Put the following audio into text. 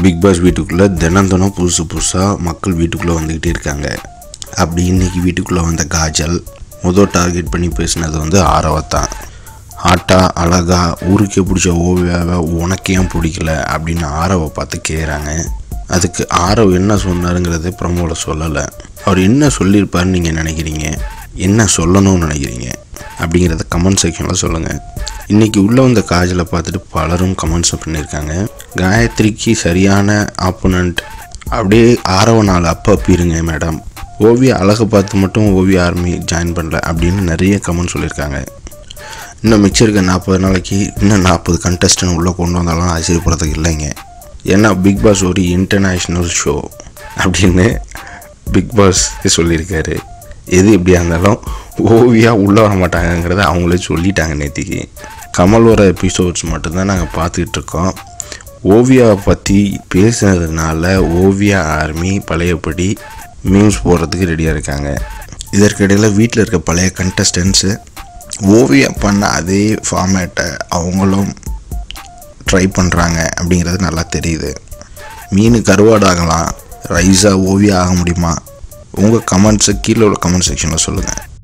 big pass வீட்டுக்குள்ளே தினம் தினம் புதுசு புதுசாக மக்கள் வீட்டுக்குள்ளே வந்துக்கிட்டே இருக்காங்க அப்படி இன்னைக்கு வீட்டுக்குள்ளே வந்த காஜல் முதல் டார்கெட் பண்ணி பேசினது வந்து ஆரவத்தான் ஆட்டா அழகா ஊருக்கே பிடிச்ச ஓவியாவை உனக்கு ஏன் பிடிக்கல அப்படின்னு ஆரவை பார்த்து கேட்குறாங்க அதுக்கு ஆரவ் என்ன சொன்னாருங்கிறத ப்ரமோவில் சொல்லலை அவர் என்ன சொல்லியிருப்பாருன்னு நீங்கள் நினைக்கிறீங்க என்ன சொல்லணும்னு நினைக்கிறீங்க அப்படிங்கிறத கமெண்ட் செக்ஷனில் சொல்லுங்கள் இன்றைக்கி உள்ளே வந்த காஜலை பார்த்துட்டு பலரும் கமெண்ட்ஸ் பண்ணியிருக்காங்க காயத்ரிக்கு சரியான ஆப்போனண்ட் அப்படியே ஆரவ நாள் அப்போ அப்பிருங்க மேடம் ஓவிய அழகை பார்த்து மட்டும் ஓவிய ஆர்மி ஜாயின் பண்ணல அப்படின்னு நிறைய கமெண்ட் சொல்லியிருக்காங்க இன்னும் மிச்சம் இருக்க நாற்பது நாளைக்கு இன்னும் நாற்பது கண்டஸ்டன்ட் உள்ளே கொண்டு வந்தாலும் ஆச்சரியப்படுறதுக்கு இல்லைங்க ஏன்னா பிக் பாஸ் ஒரு இன்டர்நேஷ்னல் ஷோ அப்படின்னு பிக் பாஸ் சொல்லியிருக்காரு எது எப்படியா இருந்தாலும் ஓவியா உள்ளே வர மாட்டாங்கங்கிறத அவங்களே சொல்லிட்டாங்க நேத்திக்கு கமல் வர எபிசோட்ஸ் மட்டும்தான் நாங்கள் பார்த்துக்கிட்டு இருக்கோம் ஓவியாவை பற்றி பேசுனதுனால ஓவியா ஆர்மி பழையபடி மீம்ஸ் போடுறதுக்கு ரெடியாக இருக்காங்க இதற்கிடையில் வீட்டில் இருக்க பழைய கண்டஸ்டன்ஸு ஓவியா பண்ண அதே ஃபார்மேட்டை அவங்களும் ட்ரை பண்ணுறாங்க அப்படிங்கிறது நல்லா தெரியுது மீன் கருவாடாகலாம் ரைஸாக ஓவியா ஆக முடியுமா உங்கள் கமெண்ட்ஸை கீழே உள்ள கமெண்ட் செக்ஷனில் சொல்லுங்கள்